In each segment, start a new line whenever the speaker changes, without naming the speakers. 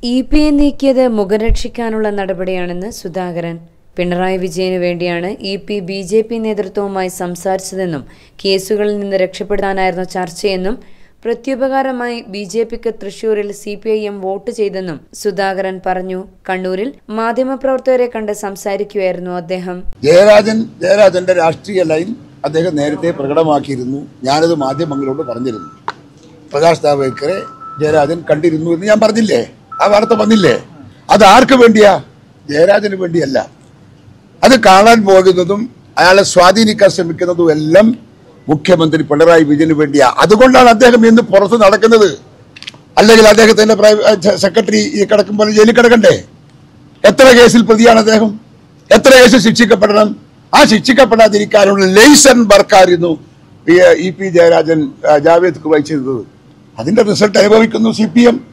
E P A നീക്കിയത് മുഖം രക്ഷിക്കാനുള്ള നടപടിയാണെന്ന് സുധാകരൻ പിണറായി വിജയന് വേണ്ടിയാണ് E P B J P നേതൃത്വവുമായി സംസാരിച്ചതെന്നും കേസുകളിൽ നിന്ന് രക്ഷപ്പെടാനായിരുന്നു ചർച്ചയെന്നും പ്രത്യുപകാരമായി ബി ജെ പിക്ക് തൃശൂരിൽ C P I M vote ചെയ്തെന്നും സുധാകരൻ പറഞ്ഞു കണ്ണൂരിൽ മാധ്യമപ്രവർത്തകരെ കണ്ട് സംസാരിക്കുകയായിരുന്നു അദ്ദേഹം
ജയരാജൻ ജയരാജന്റെ രാഷ്ട്രീയ ലൈൻ അദ്ദേഹം നേരത്തെ പ്രകടമാക്കിയിരുന്നു ഞാനത് മാധ്യമങ്ങളോട് പറഞ്ഞിരുന്നു പ്രകാശ് ജാവ്ദേക്കറെ ജയരാജൻ കണ്ടിരുന്നു എന്ന് ഞാൻ പറഞ്ഞില്ലേ ആ വാർത്ത വന്നില്ലേ അത് ആർക്ക് വേണ്ടിയാ ജയരാജന് വേണ്ടിയല്ല അത് കാണാൻ പോകുന്നതും അയാളെ സ്വാധീനിക്കാൻ ശ്രമിക്കുന്നതും എല്ലാം മുഖ്യമന്ത്രി പിണറായി വിജയന് വേണ്ടിയാ അതുകൊണ്ടാണ് അദ്ദേഹം ഇന്ന് പുറത്ത് നടക്കുന്നത് അല്ലെങ്കിൽ അദ്ദേഹത്തിന്റെ പ്രൈവ- സെക്രട്ടറി ഈ കിടക്കുമ്പോൾ ജയിലിൽ കിടക്കണ്ടേ എത്ര കേസിൽ പ്രതിയാണ് അദ്ദേഹം എത്ര കേസിൽ ശിക്ഷിക്കപ്പെടണം ആ ശിക്ഷിക്കപ്പെടാതിരിക്കാനുള്ള ലേസൺ വർക്കായിരുന്നു പി- ഇ പി ജയരാജൻ ആ, ജാവേദ് വഹിച്ചിരുന്നത് അതിന്റെ റിസൾട്ട് അനുഭവിക്കുന്നു സി പി എം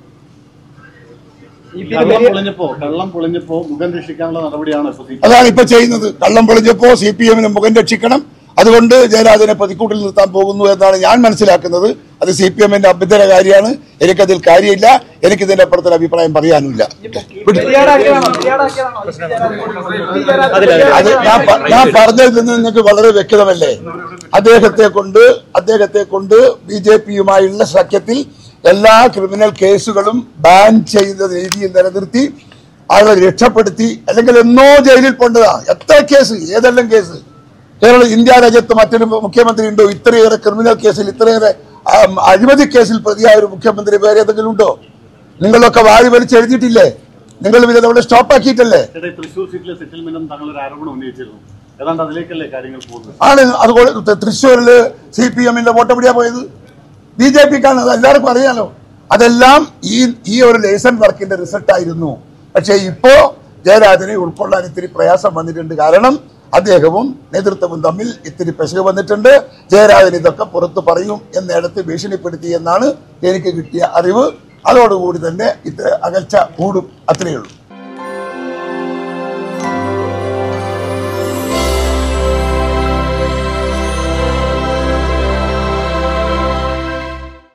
കള്ളം പൊളിഞ്ഞപ്പോ കള്ളം പൊളിഞ്ഞപ്പോ മുഖം രക്ഷിക്കാനുള്ള നടപടിയാണ് ഇപ്പൊ സി
അതാണ് ഇപ്പൊ ചെയ്യുന്നത് കള്ളം പൊളിഞ്ഞപ്പോ സി പി എമ്മിന് മുഖം രക്ഷിക്കണം അതുകൊണ്ട് ജയരാജനെ പ്രതിക്കൂട്ടിൽ നിർത്താൻ പോകുന്നു എന്നാണ് ഞാൻ മനസ്സിലാക്കുന്നത് അത് സി പി എമ്മിന്റെ അഭ്യന്തര കാര്യമാണ് എനിക്കതിൽ കാര്യമില്ല എനിക്കിതിന്റെ അപ്പുറത്തൊരു അഭിപ്രായം പറയാനുമില്ല വിട്ടു. അത് ഞാൻ പ- ഞാൻ പറഞ്ഞതിൽ നിന്ന് നിങ്ങൾക്ക് വളരെ വ്യക്തമല്ലേ അദ്ദേഹത്തെ കൊണ്ട് അദ്ദേഹത്തെ കൊണ്ട് ബി ജെ പിയുമായുള്ള സഖ്യത്തിൽ എല്ലാ ക്രിമിനൽ കേസുകളും ബാൻ ചെയ്ത രീതിയിൽ നിലനിർത്തി ആളെ രക്ഷപ്പെടുത്തി അല്ലെങ്കിൽ എന്നോ ജയിലിൽ പോണ്ടതാ എത്ര കേസ് ഏതെല്ലാം കേസ് കേരള ഇന്ത്യ രാജ്യത്ത് മറ്റൊരു മുഖ്യമന്ത്രി ഉണ്ടോ ഇത്രയേറെ ക്രിമിനൽ കേസിൽ ഇത്രയേറെ ആം, അഴിമതി കേസിൽ പ്രതിയായ ഒരു മുഖ്യമന്ത്രി വേറെ ഏതെങ്കിലും ഉണ്ടോ നിങ്ങളൊക്കെ വാരി വലിച്ച് എഴുതിയിട്ടില്ലേ നിങ്ങൾ ഇത് അവിടെ സ്റ്റോപ്പ് ആക്കിയിട്ടല്ലേ
ചേട്ടാ ഈ തൃശ്ശൂർ സീറ്റിലെ സെറ്റിൽമെന്റും തങ്ങളൊരു ആരോപണം ഉന്നയിച്ചിരുന്നു ഏതാണ്ട് അതിലേക്കല്ലേ കാര്യങ്ങൾ പോകുന്നത്
ആണ് അതുപോലെ തൃശ്ശൂരില് സി പി എമ്മിന്റെ വോട്ട് എവിടെയാ പോയത് ബി ജെ പിക്കാണ് അത് എല്ലാവർക്കും അറിയാലോ അതെല്ലാം ഈ ഈ ഒരു ലേസൺ വർക്കിന്റെ റിസൾട്ട് ആയിരുന്നു പക്ഷേ ഇപ്പോ ജയരാജനെ ഉൾക്കൊള്ളാൻ ഇത്തിരി പ്രയാസം വന്നിട്ടുണ്ട് കാരണം അദ്ദേഹവും നേതൃത്വവും തമ്മിൽ ഇത്തിരി പെശക് വന്നിട്ടുണ്ട് ജയരാജൻ ഇതൊക്കെ പുറത്തു പറയും എന്നിടത്ത് ഭീഷണിപ്പെടുത്തി എന്നാണ് എനിക്ക് കിട്ടിയ അറിവ് അതോടുകൂടി തന്നെ ഇത് അകൽച്ച കൂടും അത്രയേ ഉള്ളൂ